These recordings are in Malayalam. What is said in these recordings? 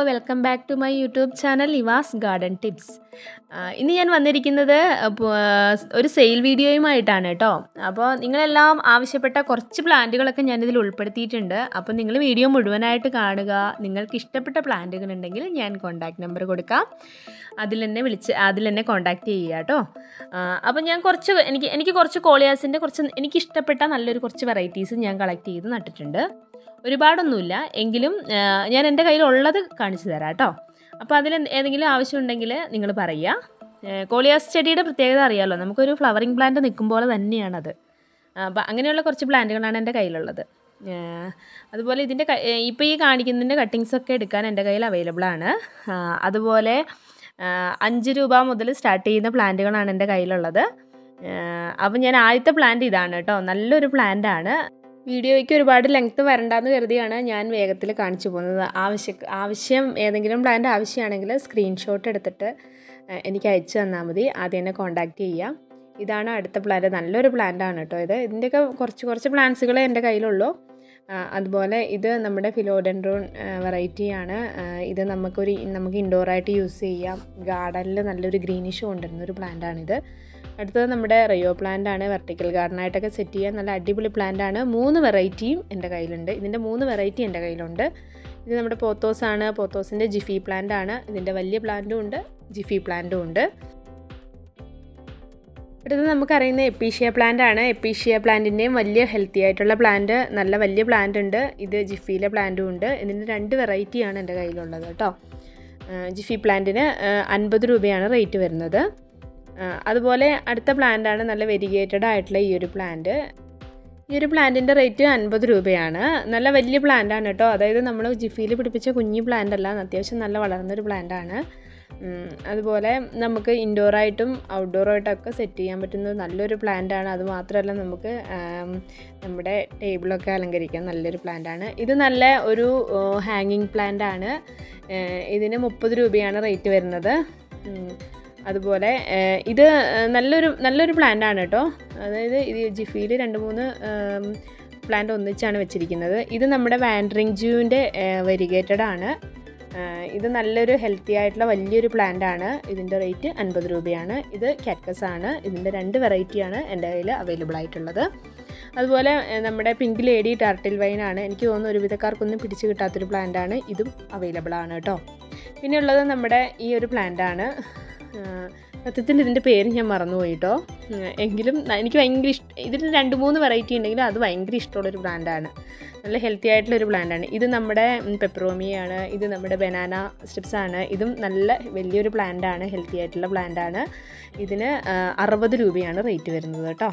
welcome back to my YouTube channel ഇവാസ് ഗാർഡൻ ടിപ്സ് ഇന്ന് ഞാൻ വന്നിരിക്കുന്നത് അപ്പോൾ, ഒരു സെയിൽ വീഡിയോയുമായിട്ടാണ് കേട്ടോ അപ്പോൾ നിങ്ങളെല്ലാം ആവശ്യപ്പെട്ട കുറച്ച് പ്ലാന്റുകളൊക്കെ ഞാനിതിൽ ഉൾപ്പെടുത്തിയിട്ടുണ്ട് അപ്പോൾ നിങ്ങൾ വീഡിയോ മുഴുവനായിട്ട് കാണുക നിങ്ങൾക്ക് ഇഷ്ടപ്പെട്ട പ്ലാന്റുകൾ ഉണ്ടെങ്കിൽ ഞാൻ കോൺടാക്ട് നമ്പർ കൊടുക്കാം അതിൽ എന്നെ വിളിച്ച് അതിൽ എന്നെ കോൺടാക്റ്റ് ചെയ്യുക കേട്ടോ അപ്പോൾ ഞാൻ കുറച്ച് എനിക്ക് എനിക്ക് കുറച്ച് കോളിയാസിൻ്റെ കുറച്ച് എനിക്ക് ഇഷ്ടപ്പെട്ട നല്ലൊരു കുറച്ച് വെറൈറ്റീസ് ഞാൻ കളക്ട് ചെയ്ത് നട്ടിട്ടുണ്ട് ഒരുപാടൊന്നുമില്ല എങ്കിലും ആ, ഞാൻ എൻ്റെ കയ്യിലുള്ളത് കാണിച്ചു തരാം കേട്ടോ അപ്പോൾ അതിൽ എന്ത് ഏതെങ്കിലും ആവശ്യമുണ്ടെങ്കിൽ നിങ്ങൾ പറയുക ഏ, കോളിയാസ് ചെടിയുടെ പ്രത്യേകത അറിയാമല്ലോ നമുക്കൊരു ഫ്ലവറിങ് പ്ലാന്റ് നിൽക്കും പോലെ തന്നെയാണത് അപ്പോൾ അങ്ങനെയുള്ള കുറച്ച് പ്ലാന്റുകളാണ് എൻ്റെ കയ്യിലുള്ളത് ഏ, അതുപോലെ ഇതിൻ്റെ ഇപ്പോൾ ഈ കാണിക്കുന്നതിൻ്റെ കട്ടിങ്സ് ഒക്കെ എടുക്കാൻ എൻ്റെ കയ്യിൽ അവൈലബിൾ ആണ് ആ, അതുപോലെ ആ, അഞ്ച് രൂപ മുതൽ സ്റ്റാർട്ട് ചെയ്യുന്ന പ്ലാന്റുകളാണ് എൻ്റെ കയ്യിലുള്ളത് അപ്പം ഞാൻ ആദ്യത്തെ പ്ലാന്റ് ഇതാണ് കേട്ടോ നല്ലൊരു പ്ലാന്റ് ആണ് വീഡിയോയ്ക്ക് ഒരുപാട് ലെങ്ത്ത് വരണ്ടെന്ന് കരുതിയാണ് ഞാൻ വേഗത്തിൽ കാണിച്ചു പോകുന്നത് ആവശ്യ ആവശ്യം ഏതെങ്കിലും പ്ലാന്റ് ആവശ്യമാണെങ്കിൽ സ്ക്രീൻഷോട്ട് എടുത്തിട്ട് ഏഹ്, എനിക്ക് അയച്ചു തന്നാൽ മതി ആദ്യം എന്നെ കോൺടാക്റ്റ് ചെയ്യാം ഇതാണ് അടുത്ത പ്ലാന്റ് നല്ലൊരു പ്ലാന്റ് ആണ് കേട്ടോ ഇത് ഇതിൻ്റെയൊക്കെ കുറച്ച് കുറച്ച് പ്ലാന്റ്സുകളെ എൻ്റെ കയ്യിലുള്ളൂ ആ, അതുപോലെ ഇത് നമ്മുടെ ഫിലോഡെൻഡ്രോൺ വെറൈറ്റിയാണ് ഇത് നമുക്കൊരു നമുക്ക് ഇൻഡോറായിട്ട് യൂസ് ചെയ്യാം ഗാർഡനിൽ നല്ലൊരു ഗ്രീനിഷ് കൊണ്ടുവരുന്ന ഒരു പ്ലാന്റാണിത് അടുത്തത് നമ്മുടെ റയോ പ്ലാന്റ് ആണ് വെർട്ടിക്കൽ ഗാർഡനായിട്ടൊക്കെ സെറ്റ് ചെയ്യാൻ നല്ല അടിപൊളി പ്ലാന്റ് ആണ് മൂന്ന് വെറൈറ്റിയും എൻ്റെ കയ്യിലുണ്ട് ഇതിൻ്റെ മൂന്ന് വെറൈറ്റി എൻ്റെ കയ്യിലുണ്ട് ഇത് നമ്മുടെ പോത്തോസ് ആണ് പോത്തോസിൻ്റെ ജിഫി പ്ലാന്റ് ആണ് ഇതിൻ്റെ വലിയ പ്ലാന്റും ഉണ്ട് ജിഫി പ്ലാന്റും ഉണ്ട് അടുത്തത് നമുക്കറിയുന്ന എപ്പീഷ്യ പ്ലാന്റ് ആണ് എപ്പീഷ്യ പ്ലാന്റിൻ്റെയും വലിയ ഹെൽത്തി ആയിട്ടുള്ള പ്ലാന്റ് നല്ല വലിയ പ്ലാന്റ് ഉണ്ട് ഇത് ജിഫിയിലെ പ്ലാന്റും ഉണ്ട് ഇതിൻ്റെ രണ്ട് വെറൈറ്റിയാണ് എൻ്റെ കയ്യിലുള്ളത് കേട്ടോ ആ, ജിഫി പ്ലാന്റിന് അൻപത് രൂപയാണ് റേറ്റ് വരുന്നത് ആ, അതുപോലെ അടുത്ത പ്ലാന്റ് ആണ് നല്ല വെരിഗേറ്റഡ് ആയിട്ടുള്ള ഈ ഒരു പ്ലാന്റ് ഈ ഒരു പ്ലാന്റിൻ്റെ റേറ്റ് അൻപത് രൂപയാണ് നല്ല വലിയ പ്ലാന്റ് ആണ് കേട്ടോ അതായത് നമ്മൾ ജിഫിയിൽ പിടിപ്പിച്ച കുഞ്ഞു പ്ലാന്റ് അല്ല അത്യാവശ്യം നല്ല വളർന്നൊരു പ്ലാന്റ് ആണ് ഉം, അതുപോലെ നമുക്ക് ഇൻഡോറായിട്ടും ഔട്ട്ഡോറായിട്ടൊക്കെ സെറ്റ് ചെയ്യാൻ പറ്റുന്ന നല്ലൊരു പ്ലാന്റ് ആണ് അത് മാത്രമല്ല നമുക്ക് ആം, നമ്മുടെ ടേബിളൊക്കെ അലങ്കരിക്കാൻ നല്ലൊരു പ്ലാന്റ് ആണ് ഇത് നല്ല ഒരു ഹാങ്ങിങ് പ്ലാന്റ് ആണ് ഏഹ്, ഇതിന് മുപ്പത് രൂപയാണ് റേറ്റ് വരുന്നത് ഉം, അതുപോലെ ഏഹ്, ഇത് ഏഹ്, നല്ലൊരു നല്ലൊരു പ്ലാന്റ് ആണ് കേട്ടോ അതായത് ഇത് ജിഫിയിൽ രണ്ട് മൂന്ന് പ്ലാന്റ് ഒന്നിച്ചാണ് വെച്ചിരിക്കുന്നത് ഇത് നമ്മുടെ വാൻഡറിങ് ജൂവിൻ്റെ വെരിഗേറ്റഡ് ആണ് ഏഹ്, ഇത് നല്ലൊരു ഹെൽത്തി ആയിട്ടുള്ള വലിയൊരു പ്ലാന്റ് ആണ് ഇതിൻ്റെ റേറ്റ് അൻപത് രൂപയാണ് ഇത് കാറ്റ്കസ് ആണ് ഇതിൻ്റെ രണ്ട് വെറൈറ്റിയാണ് എൻ്റെ കയ്യിൽ അവൈലബിൾ ആയിട്ടുള്ളത് അതുപോലെ ഏഹ്, നമ്മുടെ പിങ്ക് ലേഡി ടർട്ടിൽ വൈൻ ആണ് എനിക്ക് തോന്നുന്നു ഒരുവിധക്കാർക്കൊന്നും പിടിച്ചു കിട്ടാത്തൊരു പ്ലാന്റ് ആണ് ഇതും അവൈലബിൾ ആണ് കേട്ടോ പിന്നെ ഉള്ളത് നമ്മുടെ ഈ ഒരു പ്ലാന്റ് ആണ് ആഹ് സത്യത്തിൽ ഇതിൻ്റെ പേര് ഞാൻ മറന്നുപോയി കേട്ടോ ഉം, എങ്കിലും ന- എനിക്ക് ഭയങ്കര ഇഷ്ടം ഇതിന് രണ്ട് മൂന്ന് വെറൈറ്റി ഉണ്ടെങ്കിലും അത് ഭയങ്കര ഇഷ്ടമുള്ളൊരു ബ്രാൻഡാണ് നല്ല ഹെൽത്തി ആയിട്ടുള്ളൊരു ബ്രാൻഡാണ് ഇത് നമ്മുടെ പെപ്പറോമിയാണ് ഇത് നമ്മുടെ ബനാന സ്റ്റിപ്സ് ആണ് ഇതും നല്ല വലിയൊരു പ്ലാന്റാണ് ഹെൽത്തി ആയിട്ടുള്ള പ്ലാന്റാണ് ഇതിന് ആഹ്, അറുപത് രൂപയാണ് റേറ്റ് വരുന്നത് കേട്ടോ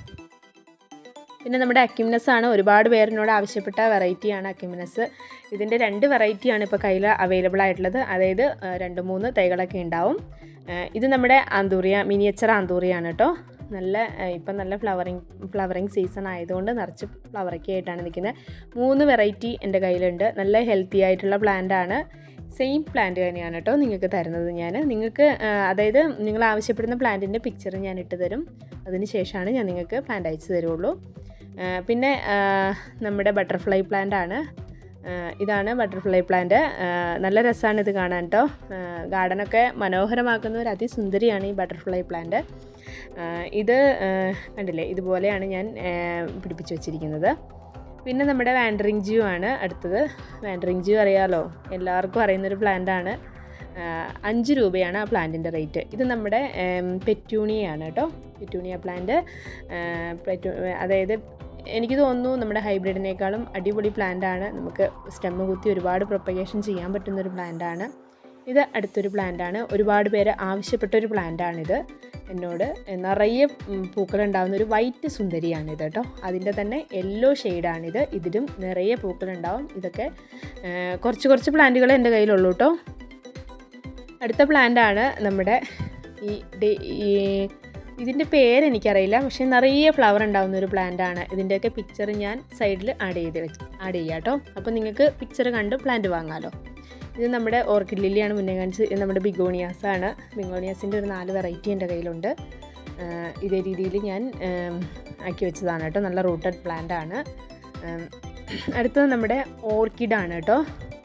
പിന്നെ നമ്മുടെ അക്യുമിനസ് ആണ് ഒരുപാട് പേരിനോട് ആവശ്യപ്പെട്ട വെറൈറ്റിയാണ് അക്യുമിനസ് ഇതിൻ്റെ രണ്ട് വെറൈറ്റിയാണ് ഇപ്പോൾ കയ്യിൽ അവൈലബിൾ ആയിട്ടുള്ളത് അതായത് ആ, രണ്ട് മൂന്ന് തൈകളൊക്കെ ഉണ്ടാവും ആ, ഇത് നമ്മുടെ ആന്തൂറിയ മിനിയേച്ചർ ആന്തൂറിയാണ് കേട്ടോ നല്ല ആ, ഇപ്പം നല്ല ഫ്ലവറിങ് ഫ്ലവറിങ് സീസൺ ആയതുകൊണ്ട് നിറച്ച് ഫ്ലവറൊക്കെ ആയിട്ടാണ് നിൽക്കുന്നത് മൂന്ന് വെറൈറ്റി എൻ്റെ കയ്യിലുണ്ട് നല്ല ഹെൽത്തി ആയിട്ടുള്ള പ്ലാന്റ് ആണ് സെയിം പ്ലാന്റ് തന്നെയാണ് കേട്ടോ നിങ്ങൾക്ക് തരുന്നത് ഞാൻ നിങ്ങൾക്ക് ആ, അതായത് നിങ്ങൾ ആവശ്യപ്പെടുന്ന പ്ലാന്റിൻ്റെ പിക്ചർ ഞാൻ ഇട്ട് തരും അതിന് ശേഷമാണ് ഞാൻ നിങ്ങൾക്ക് പ്ലാന്റ് അയച്ചു തരുള്ളൂ ആ, പിന്നെ ആ, നമ്മുടെ ബട്ടർഫ്ലൈ പ്ലാന്റ് ആണ് ആ, ഇതാണ് ബട്ടർഫ്ലൈ പ്ലാന്റ് ആ, നല്ല രസമാണ് ഇത് കാണാൻ കേട്ടോ ഗാർഡനൊക്കെ മനോഹരമാക്കുന്ന ഒരു അതിസുന്ദരിയാണ് ഈ ബട്ടർഫ്ലൈ പ്ലാന്റ് ആ, ഇത് ആ, കണ്ടില്ലേ ഇതുപോലെയാണ് ഞാൻ ആ, പിടിപ്പിച്ച് വെച്ചിരിക്കുന്നത് പിന്നെ നമ്മുടെ വാൻഡറിങ് ജ്യൂ ആണ് അടുത്തത് വാൻഡറിങ് ജ്യൂ അറിയാലോ എല്ലാവർക്കും അറിയുന്നൊരു പ്ലാന്റ് ആണ് ആ, അഞ്ച് രൂപയാണ് ആ പ്ലാന്റിൻ്റെ റേറ്റ് ഇത് നമ്മുടെ പെറ്റൂണിയാണ് കേട്ടോ പെറ്റൂണിയ പ്ലാന്റ് പെറ്റു അതായത് എനിക്ക് തോന്നുന്നു നമ്മുടെ ഹൈബ്രിഡിനേക്കാളും അടിപൊളി പ്ലാന്റ് ആണ് നമുക്ക് സ്റ്റെമ്മ് കുത്തി ഒരുപാട് പ്രൊപ്പഗേഷൻ ചെയ്യാൻ പറ്റുന്നൊരു പ്ലാന്റ് ആണ് ഇത് അടുത്തൊരു പ്ലാന്റ് ആണ് ഒരുപാട് പേര് ആവശ്യപ്പെട്ട ഒരു പ്ലാന്റ് ആണിത് എന്നോട് നിറയെ ഉം, പൂക്കളുണ്ടാവുന്ന ഒരു വൈറ്റ് സുന്ദരിയാണിത് കേട്ടോ അതിൻ്റെ തന്നെ യെല്ലോ ഷെയ്ഡാണിത് ഇതിലും നിറയെ പൂക്കളുണ്ടാവും ഇതൊക്കെ ആ, കുറച്ച് കുറച്ച് പ്ലാന്റുകൾ എൻ്റെ കയ്യിലുള്ളൂ കേട്ടോ അടുത്ത പ്ലാന്റ് ആണ് നമ്മുടെ ഈ ഡേ- ഈ ഇതിൻ്റെ പേര് എനിക്കറിയില്ല പക്ഷേ നിറയെ ഫ്ലവർ ഉണ്ടാകുന്ന ഒരു പ്ലാന്റ് ആണ് ഇതിൻ്റെയൊക്കെ പിക്ചർ ഞാൻ സൈഡിൽ ആഡ് ചെയ്ത് വെച്ച് ആഡ് ചെയ്യാം കേട്ടോ അപ്പോൾ നിങ്ങൾക്ക് പിക്ചർ കണ്ട് പ്ലാന്റ് വാങ്ങാമല്ലോ ഇത് നമ്മുടെ ഓർക്കിഡ് ലില്ലിയാണ് മുന്നേ കാണിച്ച് ഇത് നമ്മുടെ ബിഗോണിയാസ് ആണ് ബിഗോണിയാസിൻ്റെ ഒരു നാല് വെറൈറ്റി എൻ്റെ കയ്യിലുണ്ട് ആ, ഇതേ രീതിയിൽ ഞാൻ ഉം, ആക്കി വെച്ചതാണ് കേട്ടോ നല്ല റൂട്ടഡ് പ്ലാന്റ് ആണ് ഉം, അടുത്തത് നമ്മുടെ ഓർക്കിഡാണ് കേട്ടോ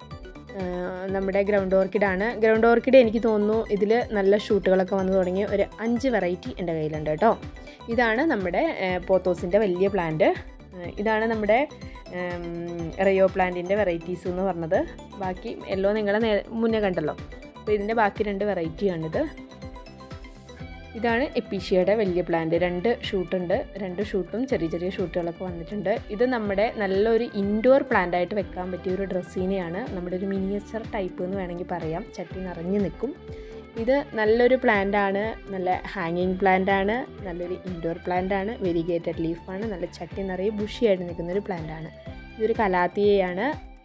നമ്മുടെ ഗ്രൗണ്ട് ഓർക്കിഡാണ് ഗ്രൗണ്ട് ഓർക്കിഡ് എനിക്ക് തോന്നുന്നു ഇതിൽ നല്ല ഷൂട്ടുകളൊക്കെ വന്നു തുടങ്ങി ഒരു അഞ്ച് വെറൈറ്റി എൻ്റെ കയ്യിലുണ്ട് കേട്ടോ ഇതാണ് നമ്മുടെ പോത്തോസിൻ്റെ വലിയ പ്ലാന്റ് ഇതാണ് നമ്മുടെ റയോ പ്ലാന്റിൻ്റെ വെറൈറ്റീസ് എന്ന് പറഞ്ഞത് ബാക്കി എല്ലോ നിങ്ങളെ നേ മുന്നേ കണ്ടല്ലോ അപ്പോൾ ഇതിൻ്റെ ബാക്കി രണ്ട് വെറൈറ്റിയാണിത് ഇതാണ് എപ്പീഷ്യയുടെ വലിയ പ്ലാന്റ് രണ്ട് ഷൂട്ടുണ്ട് രണ്ട് ഷൂട്ടും ചെറിയ ചെറിയ ഷൂട്ടുകളൊക്കെ വന്നിട്ടുണ്ട് ഇത് നമ്മുടെ നല്ലൊരു ഇൻഡോർ പ്ലാന്റ് ആയിട്ട് വെക്കാൻ പറ്റിയ ഒരു ഡ്രസ്സീനെയാണ് നമ്മുടെ ഒരു മിനിയേച്ചർ ടൈപ്പ് എന്ന് വേണമെങ്കിൽ പറയാം ചട്ടി നിറഞ്ഞു നിൽക്കും ഇത് നല്ലൊരു പ്ലാന്റ് ആണ് നല്ല ഹാങ്ങിങ് പ്ലാന്റ് ആണ് നല്ലൊരു ഇൻഡോർ പ്ലാന്റ് ആണ് വെരിഗേറ്റഡ് ലീഫാണ് നല്ല ചട്ടി നിറയെ ബുഷിയായിട്ട് നിൽക്കുന്ന ഒരു പ്ലാന്റ് ആണ് ഇതൊരു കലാത്തിയയാണ്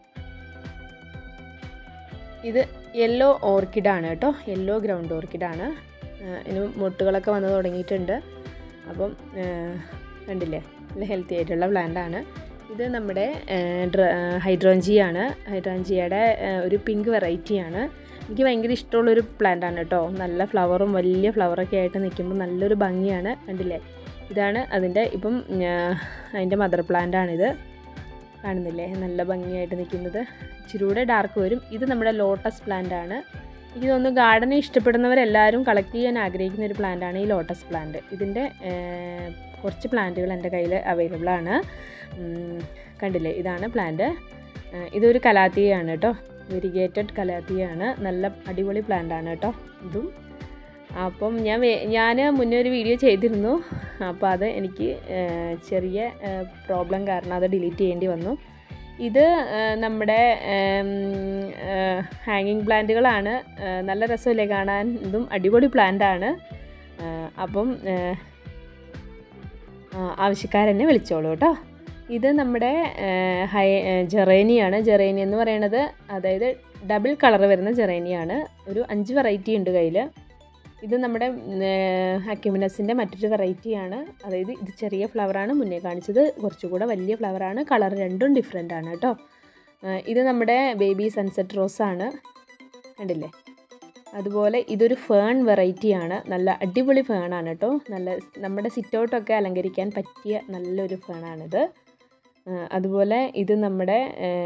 ഇത് യെല്ലോ ഓർക്കിഡാണ് കേട്ടോ യെല്ലോ ഗ്രൗണ്ട് ഓർക്കിഡാണ് ഇനി മുട്ടുകളൊക്കെ വന്ന് തുടങ്ങിയിട്ടുണ്ട് അപ്പം കണ്ടില്ലേ നല്ല ഹെൽത്തി ആയിട്ടുള്ള പ്ലാന്റാണ് ഇത് നമ്മുടെ ഹൈഡ്രോഞ്ചിയാണ് ഹൈഡ്രോഞ്ചിയുടെ ഒരു പിങ്ക് വെറൈറ്റിയാണ് എനിക്ക് ഭയങ്കര ഇഷ്ടമുള്ളൊരു പ്ലാന്റാണ് കേട്ടോ നല്ല ഫ്ലവറും വലിയ ഫ്ലവറൊക്കെ ആയിട്ട് നിൽക്കുമ്പോൾ നല്ലൊരു ഭംഗിയാണ് കണ്ടില്ലേ ഇതാണ് അതിൻ്റെ ഇപ്പം അതിൻ്റെ മദർ പ്ലാന്റാണിത് കാണുന്നില്ലേ നല്ല ഭംഗിയായിട്ട് നിൽക്കുന്നത് ഇച്ചിരി കൂടെ ഡാർക്ക് വരും ഇത് നമ്മുടെ ലോട്ടസ് പ്ലാന്റ് ആണ് എനിക്ക് തോന്നുന്നു ഗാർഡനെ ഇഷ്ടപ്പെടുന്നവരെല്ലാവരും കളക്ട് ചെയ്യാൻ ആഗ്രഹിക്കുന്ന ഒരു പ്ലാന്റാണ് ഈ ലോട്ടസ് പ്ലാന്റ് ഇതിൻ്റെ കുറച്ച് പ്ലാന്റുകൾ എൻ്റെ കയ്യിൽ അവൈലബിൾ ആണ് കണ്ടില്ലേ ഇതാണ് പ്ലാന്റ് ഇതൊരു കലാത്തിയാണ് കേട്ടോ വെരിഗേറ്റഡ് കലാത്തിയാണ് നല്ല അടിപൊളി പ്ലാന്റ് ആണ് കേട്ടോ ഇതും അപ്പം ഞാൻ ഞാൻ മുന്നേ ഒരു വീഡിയോ ചെയ്തിരുന്നു അപ്പോൾ അത് എനിക്ക് ചെറിയ പ്രോബ്ലം കാരണം അത് ഡിലീറ്റ് ചെയ്യേണ്ടി വന്നു ഇത് നമ്മുടെ ഹാങ്ങിങ് പ്ലാന്റുകളാണ് നല്ല രസമല്ലേ കാണാൻ ഇതും അടിപൊളി പ്ലാന്റാണ് അപ്പം ആവശ്യക്കാരെന്നെ വിളിച്ചോളൂ കേട്ടോ ഇത് നമ്മുടെ ഹൈ ജെറേനിയാണ് ജെറേനി എന്ന് പറയുന്നത് അതായത് ഡബിൾ കളർ വരുന്ന ജെറേനിയാണ് ഒരു അഞ്ച് വെറൈറ്റി ഉണ്ട് കയ്യിൽ ഇത് നമ്മുടെ അക്യുമിനസിൻ്റെ മറ്റൊരു വെറൈറ്റിയാണ് അതായത് ഇത് ചെറിയ ഫ്ലവറാണ് മുന്നേ കാണിച്ചത് കുറച്ചുകൂടെ വലിയ ഫ്ലവറാണ് കളർ രണ്ടും ഡിഫറെൻ്റ് ആണ് കേട്ടോ ഇത് നമ്മുടെ ബേബി സൺസെറ്റ് റോസാണ് കണ്ടില്ലേ അതുപോലെ ഇതൊരു ഫേൺ വെറൈറ്റിയാണ് നല്ല അടിപൊളി ഫേണാണ് കേട്ടോ നല്ല നമ്മുടെ സിറ്റൗട്ടൊക്കെ അലങ്കരിക്കാൻ പറ്റിയ നല്ലൊരു ഫേണാണിത് അതുപോലെ ഇത് നമ്മുടെ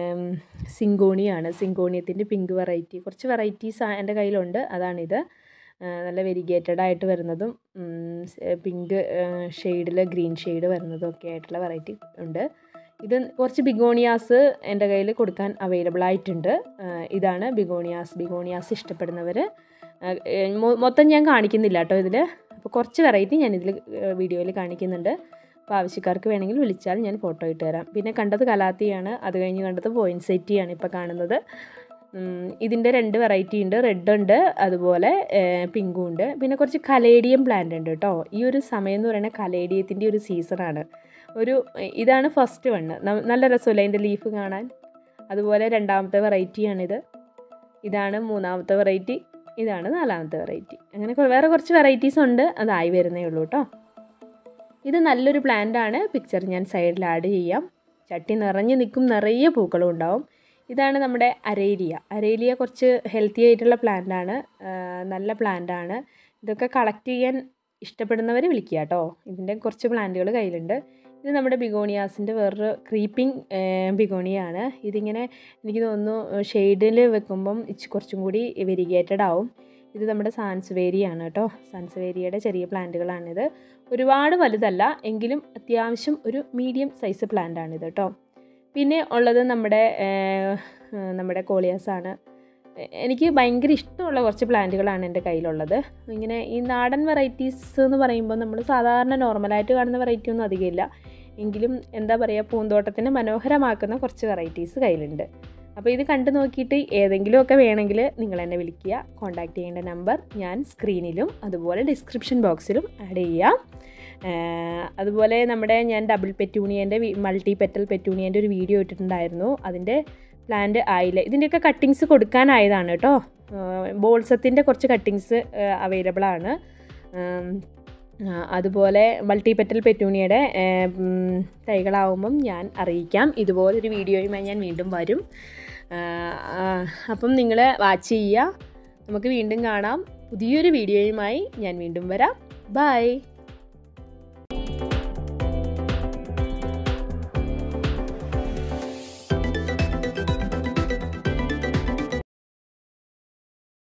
സിങ്കോണിയാണ് സിങ്കോണിയത്തിൻ്റെ പിങ്ക് വെറൈറ്റി കുറച്ച് വെറൈറ്റീസ് എൻ്റെ കയ്യിലുണ്ട് അതാണിത് നല്ല വെരിഗേറ്റഡ് ആയിട്ട് വരുന്നതും പിങ്ക് ഷെയ്ഡിൽ ഗ്രീൻ ഷെയ്ഡ് വരുന്നതും ഒക്കെ ആയിട്ടുള്ള വെറൈറ്റി ഉണ്ട് ഇത് കുറച്ച് ബിഗോണിയാസ് എൻ്റെ കയ്യിൽ കൊടുക്കാൻ അവൈലബിൾ ആയിട്ടുണ്ട് ഇതാണ് ബിഗോണിയാസ് ബിഗോണിയാസ് ഇഷ്ടപ്പെടുന്നവർ മൊത്തം ഞാൻ കാണിക്കുന്നില്ല കേട്ടോ ഇതിൽ അപ്പോൾ കുറച്ച് വെറൈറ്റി ഞാൻ ഇതിൽ വീഡിയോയിൽ കാണിക്കുന്നുണ്ട് അപ്പോൾ ആവശ്യക്കാർക്ക് വേണമെങ്കിൽ വിളിച്ചാൽ ഞാൻ ഫോട്ടോ ഇട്ട് തരാം പിന്നെ കണ്ടത് കലാത്തിയാണ് അത് കഴിഞ്ഞ് കണ്ടത് പോയിൻസെറ്റിയാണ് ഇപ്പോൾ കാണുന്നത് ഇതിൻ്റെ രണ്ട് വെറൈറ്റി ഉണ്ട് റെഡ് ഉണ്ട് അതുപോലെ പിങ്കും ഉണ്ട് പിന്നെ കുറച്ച് കലേഡിയം പ്ലാന്റ് ഉണ്ട് കേട്ടോ ഈ ഒരു സമയം എന്ന് പറയുന്നത് കലേഡിയത്തിൻ്റെ ഒരു സീസണാണ് ഒരു ഇതാണ് ഫസ്റ്റ് വണ്ണ് നല്ല രസമല്ലേ അതിൻ്റെ ലീഫ് കാണാൻ അതുപോലെ രണ്ടാമത്തെ വെറൈറ്റിയാണിത് ഇതാണ് മൂന്നാമത്തെ വെറൈറ്റി ഇതാണ് നാലാമത്തെ വെറൈറ്റി അങ്ങനെ വേറെ കുറച്ച് വെറൈറ്റീസ് ഉണ്ട് അതായി വരുന്നേ ഉള്ളൂ കേട്ടോ ഇത് നല്ലൊരു പ്ലാന്റ് ആണ് പിക്ചർ ഞാൻ സൈഡിൽ ആഡ് ചെയ്യാം ചട്ടി നിറഞ്ഞു നിൽക്കും നിറയെ പൂക്കളും ഉണ്ടാവും ഇതാണ് നമ്മുടെ അരേലിയ അരേലിയ കുറച്ച് ഹെൽത്തി ആയിട്ടുള്ള പ്ലാന്റ് ആണ് നല്ല പ്ലാന്റ് ആണ് ഇതൊക്കെ കളക്ട് ചെയ്യാൻ ഇഷ്ടപ്പെടുന്നവർ വിളിക്കുക കേട്ടോ ഇതിൻ്റെ കുറച്ച് പ്ലാന്റുകൾ കയ്യിലുണ്ട് ഇത് നമ്മുടെ ബിഗോണിയാസിൻ്റെ വേറൊരു ക്രീപ്പിംഗ് ബിഗോണിയാണ് ഇതിങ്ങനെ എനിക്ക് തോന്നുന്നു ഷെയ്ഡിൽ വെക്കുമ്പം ഇച്ച് കുറച്ചും കൂടി വെരിഗേറ്റഡ് ആവും ഇത് നമ്മുടെ സാൻസ്വേരിയാണ് കേട്ടോ സാൻസ്വേരിയയുടെ ചെറിയ പ്ലാന്റുകളാണിത് ഒരുപാട് വലുതല്ല എങ്കിലും അത്യാവശ്യം ഒരു മീഡിയം സൈസ് പ്ലാന്റ് ആണിത് കേട്ടോ പിന്നെ ഉള്ളത് നമ്മുടെ നമ്മുടെ കോളിയാസാണ് എനിക്ക് ഭയങ്കര ഇഷ്ടമുള്ള കുറച്ച് പ്ലാന്റുകളാണ് എൻ്റെ കയ്യിലുള്ളത് ഇങ്ങനെ ഈ നാടൻ വെറൈറ്റീസ് എന്ന് പറയുമ്പോൾ നമ്മൾ സാധാരണ നോർമലായിട്ട് കാണുന്ന വെറൈറ്റി ഒന്നും അധികമില്ല എങ്കിലും എന്താ പറയുക പൂന്തോട്ടത്തിനെ മനോഹരമാക്കുന്ന കുറച്ച് വെറൈറ്റീസ് കയ്യിലുണ്ട് അപ്പോൾ ഇത് കണ്ടു നോക്കിയിട്ട് ഏതെങ്കിലുമൊക്കെ വേണമെങ്കിൽ നിങ്ങൾ എന്നെ വിളിക്കുക കോൺടാക്ട് ചെയ്യേണ്ട നമ്പർ ഞാൻ സ്ക്രീനിലും അതുപോലെ ഡിസ്ക്രിപ്ഷൻ ബോക്സിലും ആഡ് ചെയ്യാം അതുപോലെ നമ്മുടെ ഞാൻ ഡബിൾ പെറ്റൂണിയൻ്റെ മൾട്ടി പെറ്റൽ പെറ്റൂണിയൻ്റെ ഒരു വീഡിയോ ഇട്ടിട്ടുണ്ടായിരുന്നു അതിൻ്റെ പ്ലാന്റ് ആയില്ല ഇതിൻ്റെയൊക്കെ കട്ടിങ്സ് കൊടുക്കാനായതാണ് കേട്ടോ ബോൾസത്തിൻ്റെ കുറച്ച് കട്ടിങ്സ് അവൈലബിൾ ആണ് അതുപോലെ മൾട്ടി പെറ്റൽ പെറ്റൂണിയുടെ തൈകളാവുമ്പം ഞാൻ അറിയിക്കാം ഇതുപോലൊരു വീഡിയോയുമായി ഞാൻ വീണ്ടും വരും അപ്പം നിങ്ങൾ വാച്ച് ചെയ്യുക നമുക്ക് വീണ്ടും കാണാം പുതിയൊരു വീഡിയോയുമായി ഞാൻ വീണ്ടും വരാം ബൈ